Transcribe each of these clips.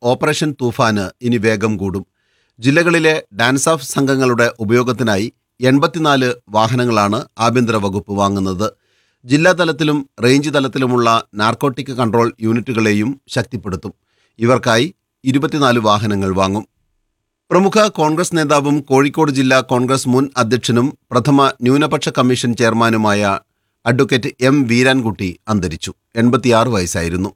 operation തൂഫാന് ഇനി വേഗം കൂടും ജില്ലകളിലെ ഡാൻസ് ഓഫ് സംഘങ്ങളുടെ ഉപയോഗത്തിനായി എൺപത്തിനാല് വാഹനങ്ങളാണ് ആഭ്യന്തര വകുപ്പ് വാങ്ങുന്നത് ജില്ലാതലത്തിലും റേഞ്ച് തലത്തിലുമുള്ള നാർക്കോട്ടിക് കൺട്രോൾ യൂണിറ്റുകളെയും ശക്തിപ്പെടുത്തും ഇവർക്കായി ഇരുപത്തിനാല് വാഹനങ്ങൾ വാങ്ങും പ്രമുഖ കോൺഗ്രസ് നേതാവും കോഴിക്കോട് ജില്ലാ കോൺഗ്രസ് മുൻ അധ്യക്ഷനും പ്രഥമ ന്യൂനപക്ഷ കമ്മീഷൻ ചെയർമാനുമായ അഡ്വക്കേറ്റ് എം വീരാൻകുട്ടി അന്തരിച്ചു എൺപത്തിയാറ് വയസ്സായിരുന്നു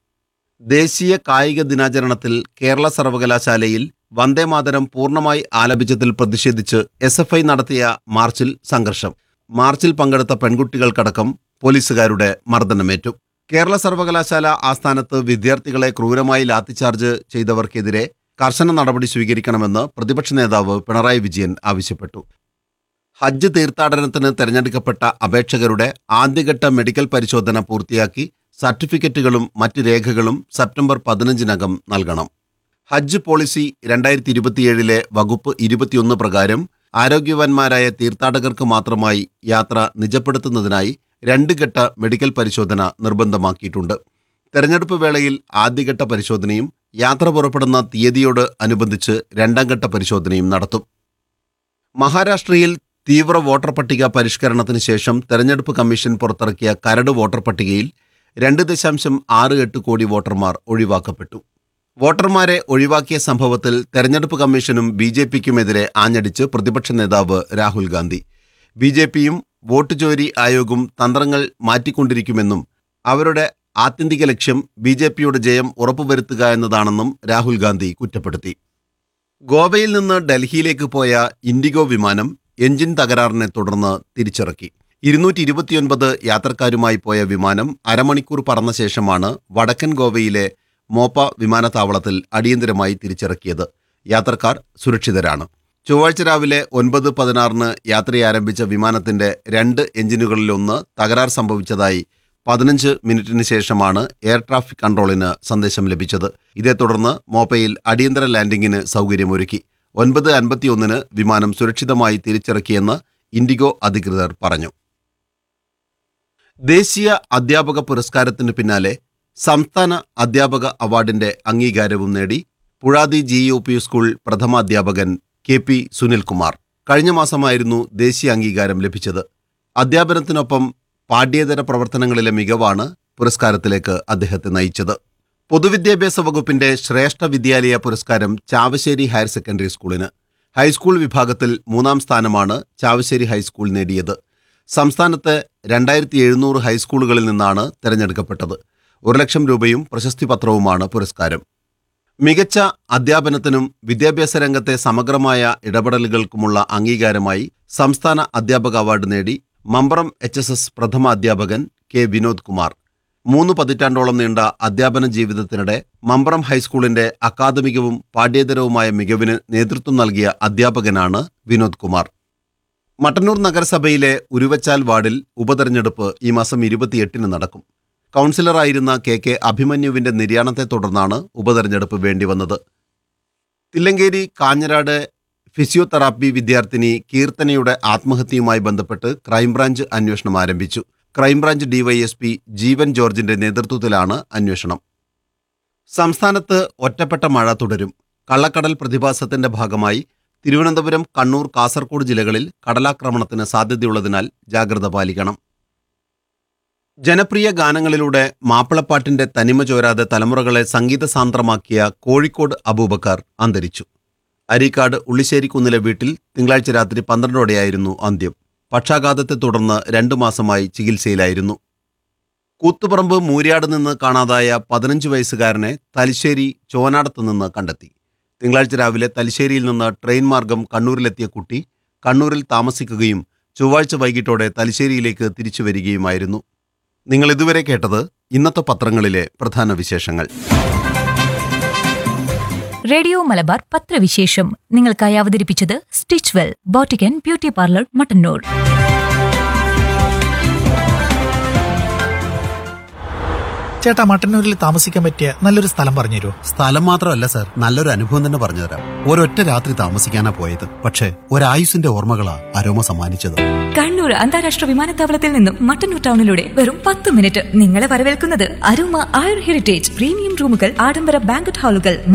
ദേശീയ കായിക ദിനാചരണത്തിൽ കേരള സർവകലാശാലയിൽ വന്ദേമാതരം പൂർണ്ണമായി ആലപിച്ചതിൽ പ്രതിഷേധിച്ച് എസ് എഫ് ഐ നടത്തിയ മാർച്ചിൽ സംഘർഷം മാർച്ചിൽ പങ്കെടുത്ത പെൺകുട്ടികൾക്കടക്കം പോലീസുകാരുടെ മർദ്ദനമേറ്റു കേരള സർവകലാശാല ആസ്ഥാനത്ത് വിദ്യാർത്ഥികളെ ക്രൂരമായി ലാത്തിച്ചാർജ് ചെയ്തവർക്കെതിരെ കർശന നടപടി സ്വീകരിക്കണമെന്ന് പ്രതിപക്ഷ നേതാവ് പിണറായി വിജയൻ ആവശ്യപ്പെട്ടു ഹജ്ജ് തീർത്ഥാടനത്തിന് തെരഞ്ഞെടുക്കപ്പെട്ട അപേക്ഷകരുടെ ആദ്യഘട്ട മെഡിക്കൽ പരിശോധന പൂർത്തിയാക്കി സർട്ടിഫിക്കറ്റുകളും മറ്റ് രേഖകളും സെപ്റ്റംബർ പതിനഞ്ചിനകം നൽകണം ഹജ്ജ് പോളിസി രണ്ടായിരത്തി ഇരുപത്തിയേഴിലെ വകുപ്പ് ഇരുപത്തിയൊന്ന് പ്രകാരം ആരോഗ്യവാന്മാരായ തീർത്ഥാടകർക്ക് മാത്രമായി യാത്ര നിജപ്പെടുത്തുന്നതിനായി രണ്ട് ഘട്ട മെഡിക്കൽ പരിശോധന നിർബന്ധമാക്കിയിട്ടുണ്ട് തെരഞ്ഞെടുപ്പ് വേളയിൽ ആദ്യഘട്ട പരിശോധനയും യാത്ര പുറപ്പെടുന്ന തീയതിയോട് അനുബന്ധിച്ച് രണ്ടാം ഘട്ട പരിശോധനയും നടത്തും മഹാരാഷ്ട്രയിൽ തീവ്ര വോട്ടർ പട്ടിക പരിഷ്കരണത്തിന് ശേഷം തെരഞ്ഞെടുപ്പ് കമ്മീഷൻ പുറത്തിറക്കിയ കരട് വോട്ടർ പട്ടികയിൽ രണ്ട് ദശാംശം ആറ് എട്ട് കോടി വോട്ടർമാർ ഒഴിവാക്കപ്പെട്ടു വോട്ടർമാരെ ഒഴിവാക്കിയ സംഭവത്തിൽ തെരഞ്ഞെടുപ്പ് കമ്മീഷനും ബി ജെ പിക്കുമെതിരെ ആഞ്ഞടിച്ച് പ്രതിപക്ഷ നേതാവ് രാഹുൽ ഗാന്ധി ബി ജെ പിയും വോട്ട് ചോരി ആയോഗവും തന്ത്രങ്ങൾ മാറ്റിക്കൊണ്ടിരിക്കുമെന്നും അവരുടെ ആത്യന്തിക ലക്ഷ്യം ബി ജെ പിയുടെ ജയം ഉറപ്പുവരുത്തുക എന്നതാണെന്നും രാഹുൽ ഗാന്ധി കുറ്റപ്പെടുത്തി ഗോവയിൽ നിന്ന് ഡൽഹിയിലേക്ക് പോയ ഇൻഡിഗോ വിമാനം എഞ്ചിൻ തകരാറിനെ തുടർന്ന് തിരിച്ചിറക്കി ഇരുന്നൂറ്റി ഇരുപത്തിയൊൻപത് യാത്രക്കാരുമായി പോയ വിമാനം അരമണിക്കൂർ പറന്ന ശേഷമാണ് വടക്കൻ ഗോവയിലെ മോപ്പ വിമാനത്താവളത്തിൽ അടിയന്തരമായി തിരിച്ചിറക്കിയത് യാത്രക്കാർ സുരക്ഷിതരാണ് ചൊവ്വാഴ്ച രാവിലെ ഒൻപത് പതിനാറിന് യാത്രയാരംഭിച്ച വിമാനത്തിന്റെ രണ്ട് എഞ്ചിനുകളിലൊന്ന് തകരാർ സംഭവിച്ചതായി പതിനഞ്ച് മിനിറ്റിന് ശേഷമാണ് എയർ ട്രാഫിക് കൺട്രോളിന് സന്ദേശം ലഭിച്ചത് ഇതേ തുടർന്ന് മോപ്പയിൽ അടിയന്തര ലാൻഡിംഗിന് സൗകര്യമൊരുക്കി ഒൻപത് അൻപത്തിയൊന്നിന് വിമാനം സുരക്ഷിതമായി തിരിച്ചിറക്കിയെന്ന് ഇൻഡിഗോ അധികൃതർ പറഞ്ഞു ദേശീയ അധ്യാപക പുരസ്കാരത്തിന് പിന്നാലെ സംസ്ഥാന അധ്യാപക അവാർഡിന്റെ അംഗീകാരവും നേടി Puzhathi G U P school പ്രഥമാധ്യാപകൻ കെ പി സുനിൽകുമാർ കഴിഞ്ഞ മാസമായിരുന്നു ദേശീയ അംഗീകാരം ലഭിച്ചത് അധ്യാപനത്തിനൊപ്പം പാഠ്യേതര പ്രവർത്തനങ്ങളിലെ മികവാണ് പുരസ്കാരത്തിലേക്ക് അദ്ദേഹത്തെ നയിച്ചത് പൊതുവിദ്യാഭ്യാസ വകുപ്പിന്റെ ശ്രേഷ്ഠ വിദ്യാലയ പുരസ്കാരം ചാവശ്ശേരി ഹയർ സെക്കൻഡറി സ്കൂളിന് ഹൈസ്കൂൾ വിഭാഗത്തിൽ മൂന്നാം സ്ഥാനമാണ് ചാവശ്ശേരി ഹൈസ്കൂൾ നേടിയത് സംസ്ഥാനത്ത് രണ്ടായിരത്തി എഴുന്നൂറ് ഹൈസ്കൂളുകളിൽ നിന്നാണ് തെരഞ്ഞെടുക്കപ്പെട്ടത് ഒരു ലക്ഷം രൂപയും പ്രശസ്തി പത്രവുമാണ് പുരസ്കാരം മികച്ച അധ്യാപനത്തിനും വിദ്യാഭ്യാസ രംഗത്തെ സമഗ്രമായ ഇടപെടലുകൾക്കുമുള്ള അംഗീകാരമായി സംസ്ഥാന അധ്യാപക അവാർഡ് നേടി മമ്പറം എച്ച് എസ് എസ് പ്രഥമ അധ്യാപകൻ കെ വിനോദ് കുമാർ മൂന്ന് പതിറ്റാണ്ടോളം നീണ്ട അധ്യാപന ജീവിതത്തിനിടെ മമ്പറം ഹൈസ്കൂളിന്റെ അക്കാദമികവും പാഠ്യേതരവുമായ മികവിന് നേതൃത്വം നൽകിയ അധ്യാപകനാണ് വിനോദ് കുമാർ മട്ടന്നൂർ നഗരസഭയിലെ ഉരുവച്ചാൽ വാർഡിൽ ഉപതെരഞ്ഞെടുപ്പ് ഈ മാസം ഇരുപത്തിയെട്ടിന് നടക്കും കൗൺസിലറായിരുന്ന കെ കെ അഭിമന്യുവിന്റെ നിര്യാണത്തെ തുടർന്നാണ് ഉപതെരഞ്ഞെടുപ്പ് വേണ്ടിവന്നത് തില്ലങ്കേരി കാഞ്ഞരാട് ഫിസിയോതെറാപ്പി വിദ്യാർത്ഥിനി കീർത്തനയുടെ ആത്മഹത്യയുമായി ബന്ധപ്പെട്ട് ക്രൈംബ്രാഞ്ച് അന്വേഷണം ആരംഭിച്ചു ക്രൈംബ്രാഞ്ച് ഡിവൈഎസ്പി ജീവൻ ജോർജിന്റെ നേതൃത്വത്തിലാണ് അന്വേഷണം സംസ്ഥാനത്ത് ഒറ്റപ്പെട്ട മഴ തുടരും കള്ളക്കടൽ പ്രതിഭാസത്തിന്റെ ഭാഗമായി തിരുവനന്തപുരം കണ്ണൂർ കാസർഗോഡ് ജില്ലകളിൽ കടലാക്രമണത്തിന് സാധ്യതയുള്ളതിനാൽ ജാഗ്രത പാലിക്കണം ജനപ്രിയ ഗാനങ്ങളിലൂടെ മാപ്പിളപ്പാട്ടിന്റെ തനിമ ചോരാതെ തലമുറകളെ സംഗീതസാന്ദ്രമാക്കിയ കോഴിക്കോട് അബൂബക്കർ അന്തരിച്ചു അരീക്കാട് ഉള്ളിശ്ശേരിക്കുന്നിലെ വീട്ടിൽ തിങ്കളാഴ്ച രാത്രി പന്ത്രണ്ടോടെയായിരുന്നു അന്ത്യം പക്ഷാഘാതത്തെ തുടർന്ന് രണ്ടു മാസമായി ചികിത്സയിലായിരുന്നു കൂത്തുപറമ്പ് മൂര്യാട് നിന്ന് കാണാതായ പതിനഞ്ച് വയസ്സുകാരനെ തലശ്ശേരി ചോനാടത്ത് നിന്ന് കണ്ടെത്തി തിങ്കളാഴ്ച രാവിലെ തലശ്ശേരിയിൽ നിന്ന് ട്രെയിൻ മാർഗം കണ്ണൂരിലെത്തിയ കുട്ടി കണ്ണൂരിൽ താമസിക്കുകയും ചൊവ്വാഴ്ച വൈകിട്ടോടെ തലശ്ശേരിയിലേക്ക് തിരിച്ചു വരികയുമായിരുന്നു നിങ്ങൾ ഇതുവരെ കേട്ടത് ഇന്നത്തെ പത്രങ്ങളിലെ പ്രധാന വിശേഷങ്ങൾ റേഡിയോ മലബാർ പത്രവിശേഷം നിങ്ങൾക്കായി അവതരിപ്പിച്ചത് stitch well boutique and beauty parlour Mattannur ചേട്ടാ മട്ടന്നൂരിൽ താമസിക്കാൻ പറ്റിയ നല്ലൊരു സ്ഥലം പറഞ്ഞു തരുമോ സ്ഥലം മാത്രമല്ല സർ നല്ലൊരു അനുഭവം തന്നെ പറഞ്ഞുതരാം ഒരൊറ്റ രാത്രി താമസിക്കാനാ പോയത് പക്ഷേ ഒരായുസിന്റെ ഓർമ്മകളാ അരോമ സമ്മാനിച്ചത് കണ്ണൂർ അന്താരാഷ്ട്ര വിമാനത്താവളത്തിൽ നിന്നും മട്ടന്നൂർ ടൗണിലൂടെ വെറും പത്ത് മിനിറ്റ് നിങ്ങളെ വരവേൽക്കുന്നത് അരുമ ആയുർ ഹെറിറ്റേജ് പ്രീമിയം റൂമുകൾ ആഡംബര ബാങ്കറ്റ് ഹാളുകൾ